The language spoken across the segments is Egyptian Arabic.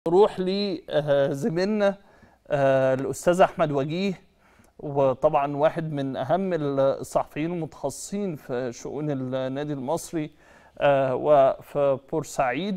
نروح لزميلنا الاستاذ احمد وجيه وطبعا واحد من اهم الصحفيين المتخصصين في شؤون النادي المصري آه، وفي بورسعيد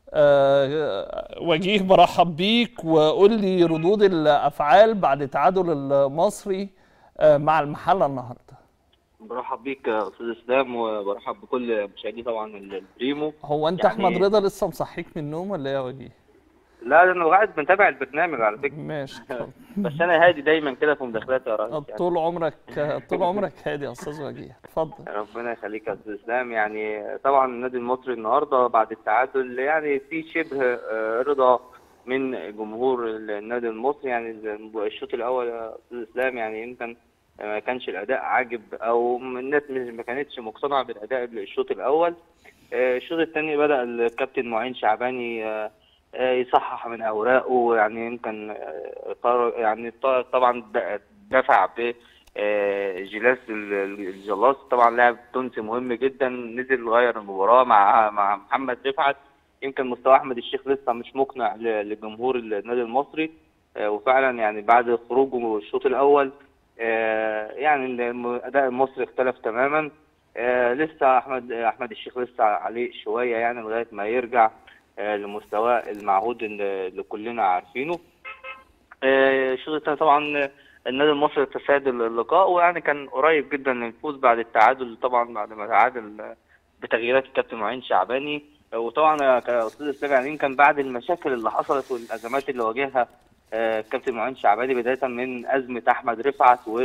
آه، وجيه برحب بيك وقول لي ردود الافعال بعد تعادل المصري آه، مع المحله النهارده برحب بيك يا استاذ اسلام وبرحب بكل مشاهدي طبعا البريمو هو انت يعني- احمد رضا لسه مصحيك من النوم ولا ايه يا وجيه لا ده انا قاعد بتابع البرنامج على فكره ماشي اتفضل. بس انا هادي دايما كده في مداخلاتي يا ريس يعني طول عمرك طول عمرك هادي يا استاذ وجيه اتفضل ربنا يخليك يا استاذ اسلام يعني طبعا النادي المصري النهارده بعد التعادل يعني في شبه آه، رضا من جمهور النادي المصري يعني الشوط الاول يا استاذ اسلام يعني يمكن ما كانش الاداء عاجب او الناس مش- ما كانتش مقتنعه بالاداء الشوط الاول آه، الشوط الثاني بدا الكابتن معين شعباني آه، آه، يصحح من اوراقه يعني يمكن آه، قرر- يعني ط- طبعا د- دفع ب آه، جيلاس ال- ال- الجلاس طبعا لاعب تونسي مهم جدا نزل غير المباراه مع مع محمد رفعت يمكن مستوى احمد الشيخ لسه مش مقنع ل- لجمهور النادي المصري آه، وفعلا يعني بعد خروجه من الشوط الاول آه، يعني الم- اداء المصري اختلف تماما آه، لسه احمد احمد الشيخ لسه عليه شويه يعني لغايه ما يرجع آه، لمستواه المعهود اللي اللي كلنا عارفينه آه، الشوط الثاني طبعا النادي المصري تساد اللقاء ويعني كان قريب جدا من الفوز بعد التعادل طبعا بعد ما تعادل آه، بتغييرات الكابتن معين شعباني آه، وطبعا يا كاستاذ اسلام يعني يمكن بعد المشاكل اللي حصلت والازمات اللي واجهها آه، الكابتن معين شعباني بدايه من ازمه احمد رفعت و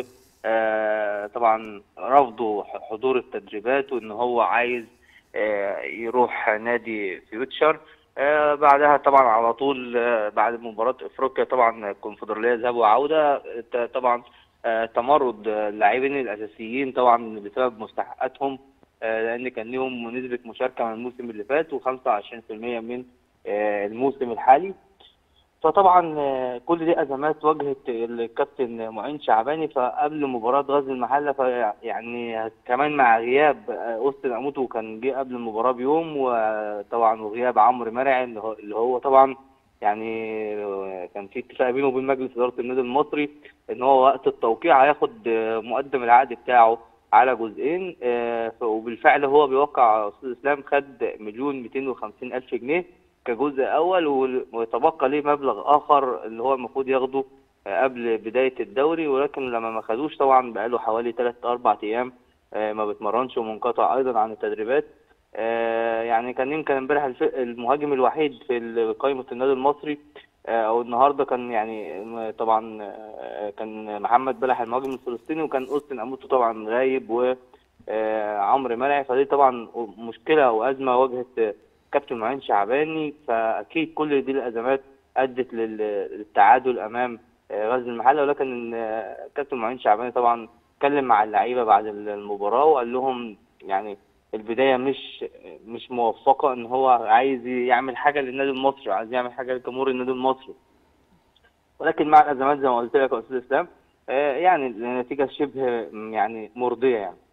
آه، طبعا رفضه حضور التدريبات وان هو عايز آه، يروح نادي فيوتشر آه، بعدها طبعا على طول آه، بعد مباراة افريقيا طبعا الكونفدرالية ذهاب وعودة ت- طبعا آه، تمرد آه، اللاعبين الاساسيين طبعا بسبب مستحقاتهم آه، لان كان ليهم نسبة مشاركة من الموسم اللي فات و25% من آه، الموسم الحالي فطبعا آه، كل دي ازمات واجهت الكابتن معين شعباني فقبل مباراه غزل المحله فيعني كمان مع غياب آه، اوستن اموتو كان جه قبل المباراه بيوم وطبعا وغياب عمرو مرعي اللي هو- اللي هو طبعا يعني آه، كان في اتفاق بينه وبين مجلس اداره النادي المصري ان هو وقت التوقيع هياخد آه، مقدم العقد بتاعه على جزئين آه، ف- وبالفعل هو بيوقع يا استاذ اسلام خد مليون 250 الف جنيه كجزء اول وال- ويتبقى ليه مبلغ اخر اللي هو المفروض ياخده آه، قبل بدايه الدوري ولكن لما ما خدوش طبعا بقاله حوالي 3 4 ايام آه، ما بيتمرنش ومنقطع ايضا عن التدريبات آه، يعني كان يمكن امبارح الف- المهاجم الوحيد في ال- قائمه النادي المصري آه، او النهارده كان يعني م- طبعا آه، كان محمد بلح المهاجم الفلسطيني وكان اوستن اموتو طبعا غايب و آه، عمرو مرعي فدي طبعا مشكله وازمه واجهت كابتن معين شعباني فاكيد كل دي الازمات ادت لل- للتعادل امام آه، غزل المحله ولكن آه، كابتن معين شعباني طبعا اتكلم مع اللعيبه بعد المباراه وقال لهم يعني البدايه مش مش موفقه ان هو عايز يعمل حاجه للنادي المصري عايز يعمل حاجه لجمهور النادي المصري ولكن مع الازمات زي ما قلت لك يا استاذ اسلام آه، يعني النتيجه شبه يعني مرضيه يعني